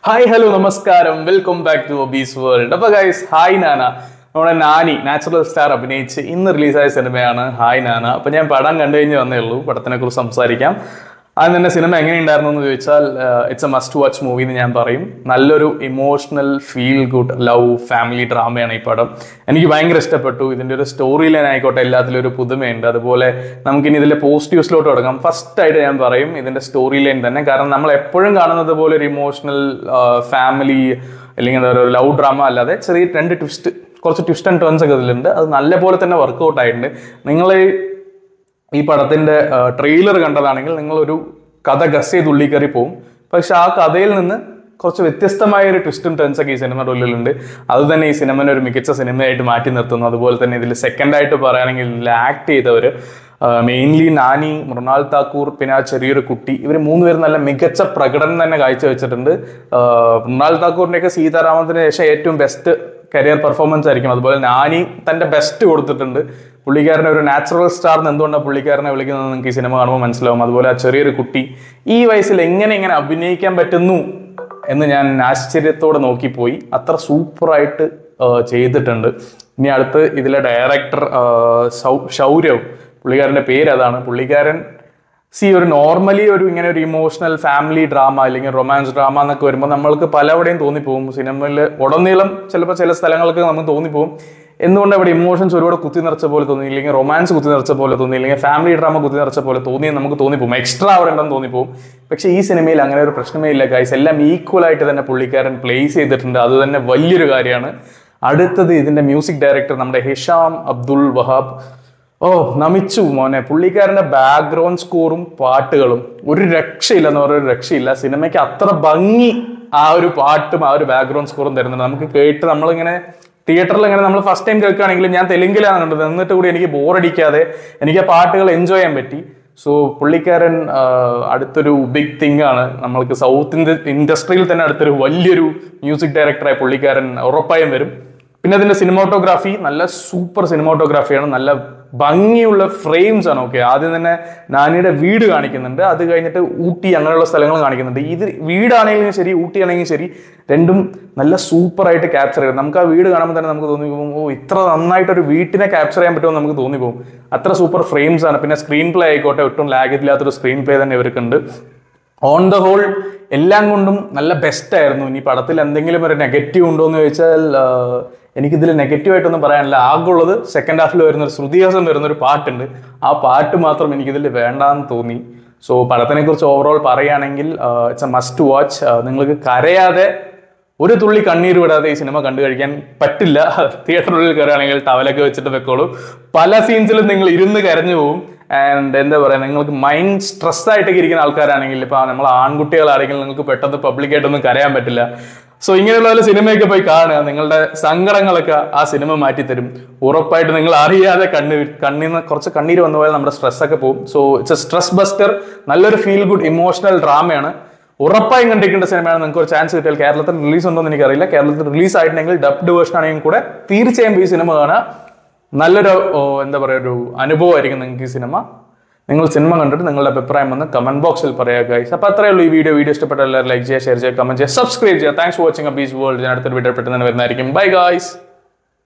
hi hello നമസ്കാരം welcome back to ഒബീസ് world അപ്പൊ ഗൈസ് ഹായ് നാന നമ്മുടെ നാനി നാച്ചുറൽ സ്റ്റാർ അഭിനയിച്ച് ഇന്ന് റിലീസായ സിനിമയാണ് ഹായ് നാന അപ്പൊ ഞാൻ പടം കണ്ടു കഴിഞ്ഞ് വന്നേ ഉള്ളൂ പടത്തിനെ കുറിച്ച് സംസാരിക്കാം ആദ്യം തന്നെ സിനിമ എങ്ങനെയുണ്ടായിരുന്നു എന്ന് ചോദിച്ചാൽ it's a must watch movie എന്ന് ഞാൻ പറയും നല്ലൊരു emotional feel good love family ഡ്രാമയാണ് ഈ പടം എനിക്ക് ഭയങ്കര ഇഷ്ടപ്പെട്ടു ഇതിൻ്റെ ഒരു സ്റ്റോറി ലൈൻ ആയിക്കോട്ടെ എല്ലാത്തിലും ഒരു പുതുമയുണ്ട് അതുപോലെ നമുക്കിനി ഇതിലെ പോസിറ്റീവ്സിലോട്ട് തുടങ്ങാം ഫസ്റ്റ് ആയിട്ട് ഞാൻ പറയും ഇതിൻ്റെ സ്റ്റോറി ലൈൻ തന്നെ കാരണം നമ്മൾ എപ്പോഴും കാണുന്നത് പോലെ ഒരു ഇമോഷണൽ ഫാമിലി അല്ലെങ്കിൽ എന്താ പറയുക ലവ് ഡ്രാമ അല്ലാതെ ചെറിയ രണ്ട് ട്വിസ്റ്റ് കുറച്ച് ട്വിസ്റ്റ് ആൻഡ് ടേൺസ് ഒക്കെ ഇതിലുണ്ട് അത് നല്ലപോലെ തന്നെ വർക്കൗട്ട് ആയിട്ടുണ്ട് നിങ്ങൾ ഈ പടത്തിന്റെ ട്രെയിലർ കണ്ടതാണെങ്കിൽ നിങ്ങളൊരു കഥ ഗസ് ചെയ്ത് ഉള്ളിൽ കയറി പോകും പക്ഷെ ആ കഥയിൽ നിന്ന് കുറച്ച് വ്യത്യസ്തമായ ഒരു ട്വിസ്റ്റും ടേൺസ് ഒക്കെ ഈ സിനിമയുടെ ഉള്ളിലുണ്ട് അത് തന്നെ ഈ സിനിമനെ ഒരു മികച്ച സിനിമയായിട്ട് മാറ്റി നിർത്തുന്നു അതുപോലെ തന്നെ ഇതിൽ സെക്കൻഡ് ആയിട്ട് പറയുകയാണെങ്കിൽ ഇതിൽ ആക്ട് ചെയ്തവർ മെയിൻലി നാനി മൃണാൾ താക്കൂർ പിന്നെ ആ ചെറിയൊരു കുട്ടി ഇവർ മൂന്നുപേരും നല്ല മികച്ച പ്രകടനം തന്നെ കാഴ്ചവെച്ചിട്ടുണ്ട് മൃണാൾ താക്കൂറിൻ്റെയൊക്കെ സീതാരാമത്തിന് ശേഷം ഏറ്റവും ബെസ്റ്റ് കരിയർ പെർഫോമൻസ് ആയിരിക്കും അതുപോലെ നാനി തൻ്റെ ബെസ്റ്റ് കൊടുത്തിട്ടുണ്ട് പുള്ളിക്കാരനെ ഒരു നാച്ചുറൽ സ്റ്റാർ എന്ന് എന്തുകൊണ്ടാണ് പുള്ളിക്കാരനെ വിളിക്കുന്നത് നിങ്ങൾക്ക് ഈ സിനിമ കാണുമ്പോൾ മനസ്സിലാവും അതുപോലെ ആ ചെറിയൊരു കുട്ടി ഈ വയസ്സിൽ എങ്ങനെ ഇങ്ങനെ അഭിനയിക്കാൻ പറ്റുന്നു എന്ന് ഞാൻ ആശ്ചര്യത്തോടെ നോക്കിപ്പോയി അത്ര സൂപ്പറായിട്ട് ചെയ്തിട്ടുണ്ട് ഇനി അടുത്ത് ഇതിലെ ഡയറക്ടർ ശൗരവ് പുള്ളിക്കാരൻ്റെ പേര് അതാണ് പുള്ളിക്കാരൻ സി ഒരു നോർമലി ഒരു ഇങ്ങനെ ഒരു ഇമോഷണൽ ഫാമിലി ഡ്രാമ അല്ലെങ്കിൽ റൊമാൻസ് ഡ്രാമ എന്നൊക്കെ വരുമ്പോൾ നമ്മൾക്ക് പലവിടെയും തോന്നിപ്പോകും സിനിമയിൽ ഉടനീളം ചിലപ്പോൾ ചില സ്ഥലങ്ങൾക്ക് നമുക്ക് തോന്നിപ്പോകും എന്തുകൊണ്ട് അവിടെ ഇമോഷൻസ് ഒരുപാട് കുത്തി നിറച്ച പോലെ തോന്നി ഇല്ലെങ്കിൽ റൊമാൻസ് കുത്തി നിറച്ച പോലെ തോന്നി അല്ലെങ്കിൽ ഫാമിലി ഡ്രാമ കുത്തി നിറച്ച പോലെ തോന്നി നമുക്ക് തോന്നിപ്പോകും എക്സ്ട്രാ അവിടെ ഉണ്ടെന്ന് തോന്നിപ്പോകും പക്ഷേ ഈ സിനിമയിൽ അങ്ങനെ ഒരു പ്രശ്നമേ ഇല്ല ഗൈസ് എല്ലാം ഈക്വൽ ആയിട്ട് തന്നെ പുള്ളിക്കാരൻ പ്ലേസ് ചെയ്തിട്ടുണ്ട് അത് തന്നെ വലിയൊരു കാര്യമാണ് അടുത്തത് ഇതിന്റെ മ്യൂസിക് ഡയറക്ടർ നമ്മുടെ ഹിഷാം അബ്ദുൾ വഹാബ് ഓ നമിച്ചു മോനെ പുള്ളിക്കാരന്റെ ബാക്ക്ഗ്രൗണ്ട് സ്കോറും പാട്ടുകളും ഒരു രക്ഷയില്ല എന്ന് പറയുന്ന ഒരു രക്ഷയില്ല സിനിമയ്ക്ക് അത്ര ഭംഗി ആ ഒരു പാട്ടും ആ ഒരു ബാക്ക്ഗ്രൗണ്ട് സ്കോറും തരുന്നുണ്ട് നമുക്ക് കേട്ട് നമ്മളിങ്ങനെ തിയേറ്ററിൽ ഇങ്ങനെ നമ്മൾ ഫസ്റ്റ് ടൈം കേൾക്കുകയാണെങ്കിലും ഞാൻ തെലുങ്കിലാണ് കണ്ടത് എന്നിട്ട് കൂടി എനിക്ക് ബോറടിക്കാതെ എനിക്ക് ആ പാട്ടുകൾ എൻജോയ് ചെയ്യാൻ പറ്റി സോ പുള്ളിക്കാരൻ അടുത്തൊരു ബിഗ് തിങ് ആണ് നമ്മൾക്ക് സൗത്ത് ഇന്ത്യ ഇൻഡസ്ട്രിയിൽ തന്നെ അടുത്തൊരു വലിയൊരു മ്യൂസിക് ഡയറക്ടറായ പുള്ളിക്കാരൻ ഉറപ്പായും വരും പിന്നെ അതിന്റെ സിനിമാറ്റോഗ്രാഫി നല്ല സൂപ്പർ സിനിമാറ്റോഗ്രാഫിയാണ് നല്ല ഭംഗിയുള്ള ഫ്രെയിംസ് ആണ് ഓക്കെ ആദ്യം തന്നെ നാനിയുടെ വീട് കാണിക്കുന്നുണ്ട് അത് കഴിഞ്ഞിട്ട് ഊട്ടി അങ്ങനെയുള്ള സ്ഥലങ്ങൾ കാണിക്കുന്നുണ്ട് ഇത് വീടാണെങ്കിലും ശരി ഊട്ടി ആണെങ്കിലും ശരി രണ്ടും നല്ല സൂപ്പറായിട്ട് ക്യാപ്ചർ ചെയ്യും നമുക്ക് ആ വീട് കാണുമ്പോൾ തന്നെ നമുക്ക് തോന്നി പോകും ഓ ഇത്ര നന്നായിട്ട് ഒരു വീട്ടിനെ ക്യാപ്ചർ ചെയ്യാൻ പറ്റുമെന്ന് നമുക്ക് തോന്നി പോകും അത്ര സൂപ്പർ ഫ്രെയിംസ് ആണ് പിന്നെ സ്ക്രീൻ പ്ലേ ആയിക്കോട്ടെ ഒട്ടും ലാഗ് ഇല്ലാത്തൊരു സ്ക്രീൻ പ്ലേ തന്നെ ഇവർക്കുണ്ട് ഓൺ ദ ഹോൾ എല്ലാം കൊണ്ടും നല്ല ബെസ്റ്റ് ആയിരുന്നു ഇനി പടത്തിൽ എന്തെങ്കിലും ഒരു നെഗറ്റീവ് ഉണ്ടോ എന്ന് ചോദിച്ചാൽ എനിക്കിതിൽ നെഗറ്റീവായിട്ടൊന്നും പറയാനില്ല ആകെയുള്ളത് സെക്കൻഡ് ഹാഫിൽ വരുന്ന ഒരു ശ്രുതിഹാസം വരുന്ന ഒരു പാട്ടുണ്ട് ആ പാട്ട് മാത്രം എനിക്കിതിൽ വേണ്ടാന്ന് തോന്നി സോ പടത്തിനെ കുറിച്ച് ഓവറോൾ പറയുകയാണെങ്കിൽ ഇറ്റ്സ് എ മസ്റ്റ് വാച്ച് നിങ്ങൾക്ക് കരയാതെ ഒരു തുള്ളി കണ്ണീർ വിടാതെ ഈ സിനിമ കണ്ടു കഴിക്കാൻ പറ്റില്ല തിയേറ്ററിനുള്ളിൽ കയറുകയാണെങ്കിൽ ടവലൊക്കെ വെച്ചിട്ട് വെക്കോളൂ പല സീൻസിലും നിങ്ങൾ ഇരുന്ന് കരഞ്ഞു പോകും ആൻഡ് എന്താ പറയുക നിങ്ങൾക്ക് മൈൻഡ് സ്ട്രെസ് ആയിട്ടൊക്കെ ഇരിക്കുന്ന ആൾക്കാരാണെങ്കിൽ ഇപ്പോൾ നമ്മൾ ആൺകുട്ടികളാണെങ്കിൽ നിങ്ങൾക്ക് പെട്ടെന്ന് പബ്ലിക്കായിട്ടൊന്നും കരയാൻ പറ്റില്ല സോ ഇങ്ങനെയുള്ള ഒരു സിനിമയൊക്കെ പോയി കാണുക നിങ്ങളുടെ സങ്കടങ്ങളൊക്കെ ആ സിനിമ മാറ്റിത്തരും ഉറപ്പായിട്ട് നിങ്ങൾ അറിയാതെ കണ്ണ് കണ്ണിന്ന് കുറച്ച് കണ്ണീര് വന്നു പോയാൽ നമ്മുടെ സ്ട്രെസ്സൊക്കെ പോകും so it's a stress buster നല്ലൊരു ഫീൽ ഗുഡ് ഇമോഷണൽ ഡ്രാമയാണ് ഉറപ്പായും കണ്ടിരിക്കേണ്ട സിനിമയാണ് നിങ്ങൾക്ക് ഒരു ചാൻസ് കിട്ടിയാൽ കേരളത്തിൽ റിലീസ് ഉണ്ടോ എന്ന് എനിക്കറിയില്ല കേരളത്തിൽ റിലീസ് ആയിട്ടുണ്ടെങ്കിൽ ഡബ്ഡ് വേർഷൻ ആണെങ്കിൽ കൂടെ തീർച്ചയായും ഈ സിനിമ കാണുക നല്ലൊരു എന്താ പറയുക ഒരു അനുഭവമായിരിക്കും നിങ്ങൾക്ക് ഈ സിനിമ നിങ്ങൾ സിനിമ കണ്ടിട്ട് നിങ്ങളുടെ അഭിപ്രായം വന്ന് കമന്റ് ബോക്സിൽ പറയുക ഗൈസ് അപ്പോൾ അത്രയേ ഉള്ളൂ ഈ വീഡിയോ വീഡിയോ ഇഷ്ടപ്പെട്ട എല്ലാവരും ലൈക്ക് ചെയ്യുക ഷെയർ ചെയ്യുക കമന്റ് ചെയ്യുക സബ്സ്ക്രൈബ് ചെയ്യുക താങ്ക്സ് ഫോർ വാച്ചിങ് അ ബീച്ച് വേൾഡ് ഞാൻ അടുത്തൊരു വീഡിയോ പെട്ടെന്ന് വരുന്നതായിരിക്കും ബൈ ഗൈസ്